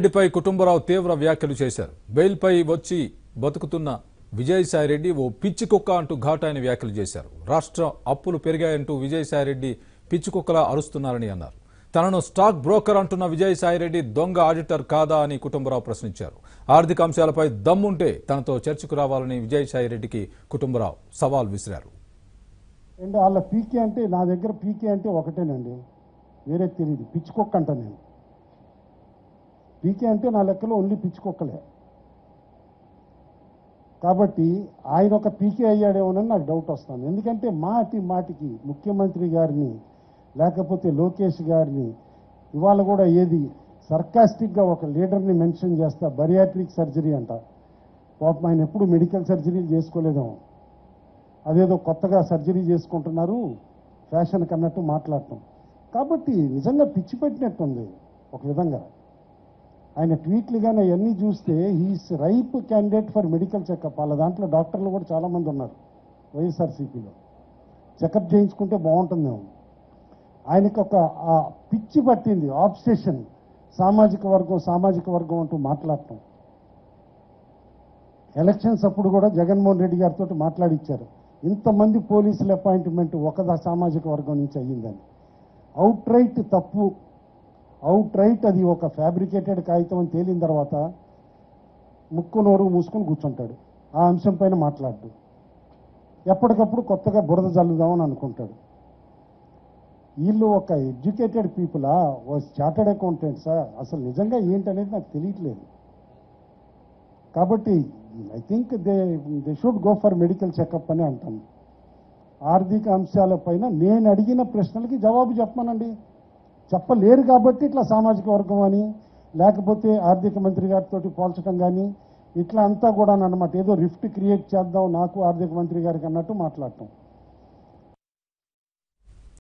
రెడ్డిపై కుటుంబరావు తీవ్ర వ్యాఖ్యలు చేశారు బెయిల్పై వచ్చి బతుకుతున్న విజయసాయిరెడ్డి ఓ పిచ్చి కుక్క అంటూ ఘాటైన వ్యాఖ్యలు చేశారు రాష్ట్ర అప్పులు పెరిగాయంటూ విజయసాయిరెడ్డి పిచ్చి కుక్కలా అరుస్తున్నారని అన్నారు తనను స్టాక్ బ్రోకర్ అంటున్న విజయసాయిరెడ్డి దొంగ ఆడిటర్ కాదా అని కుటుంబరావు ప్రశ్నించారు ఆర్థిక అంశాలపై దమ్ముంటే తనతో చర్చకు రావాలని విజయసాయిరెడ్డికి కుటుంబరావు సవాల్ విసిరారు అండ్ వాళ్ళ పీకే అంటే నా దగ్గర పీకే అంటే ఒకటేనండి వేరే తెలియదు పిచ్చి కుక్క అంట నేను పీకే అంటే నా లెక్కలో ఓన్లీ పిచ్చి కుక్కలే కాబట్టి ఆయన ఒక పీకే అయ్యాడేమోనని నాకు డౌట్ వస్తుంది ఎందుకంటే మాటి మాటికి ముఖ్యమంత్రి గారిని లేకపోతే లోకేష్ గారిని ఇవాళ కూడా ఏది సర్కాస్టిక్గా ఒక లీడర్ని మెన్షన్ చేస్తా బరియాట్రిక్ సర్జరీ అంట పాపం ఆయన ఎప్పుడు మెడికల్ సర్జరీలు చేసుకోలేదేమో అదేదో కొత్తగా సర్జరీ చేసుకుంటున్నారు ఫ్యాషన్ కన్నట్టు మాట్లాడటం కాబట్టి నిజంగా పిచ్చి పెట్టినట్టుంది ఒక విధంగా ఆయన ట్వీట్లు కానీ అవన్నీ చూస్తే he's ripe candidate for medical checkup వాళ్ళ దాంట్లో డాక్టర్లు కూడా చాలామంది ఉన్నారు వైఎస్ఆర్సీపీలో చెకప్ చేయించుకుంటే బాగుంటుందేమో ఆయనకు ఒక ఆ పిచ్చి పట్టింది ఆబ్సెషన్ సామాజిక వర్గం సామాజిక వర్గం అంటూ మాట్లాడటం ఎలక్షన్స్ అప్పుడు కూడా జగన్మోహన్ రెడ్డి గారితో మాట్లాడిచ్చారు ఇంతమంది పోలీసుల అపాయింట్మెంట్ ఒక దా- సామాజిక వర్గం నుంచి అయ్యిందని అవుట్ రైట్ తప్పు అవుట్ రైట్ అది ఒక ఫ్యాబ్రికేటెడ్ కాగితం అని తేలిన తర్వాత ముక్కు నోరు మూసుకొని కూర్చుంటాడు ఆ అంశం పైన మాట్లాడు ఎప్పటికప్పుడు కొత్తగా బురద జల్లుదామని అనుకుంటాడు వీళ్ళు ఒక ఎడ్యుకేటెడ్ పీపులా ఓ చార్టెడ్ అకౌంటెంట్సా అసలు నిజంగా ఏంటనేది నాకు తెలియట్లేదు కాబట్టి I think they they should go for medical checkup అని అంటాను ఆర్థిక అంశాలపైన నేను అడిగిన ప్రశ్నలకి జవాబు చెప్పమనండి చెప్పలేరు కాబట్టి ఇట్లా సామాజిక వర్గం అని లేకపోతే ఆర్థిక మంత్రి గారితో పోల్చడం కానీ ఇట్లా అంతా కూడా అనమాట ఏదో రిఫ్ట్ క్రియేట్ చేద్దాం నాకు ఆర్థిక మంత్రి గారికి అన్నట్టు మాట్లాడటం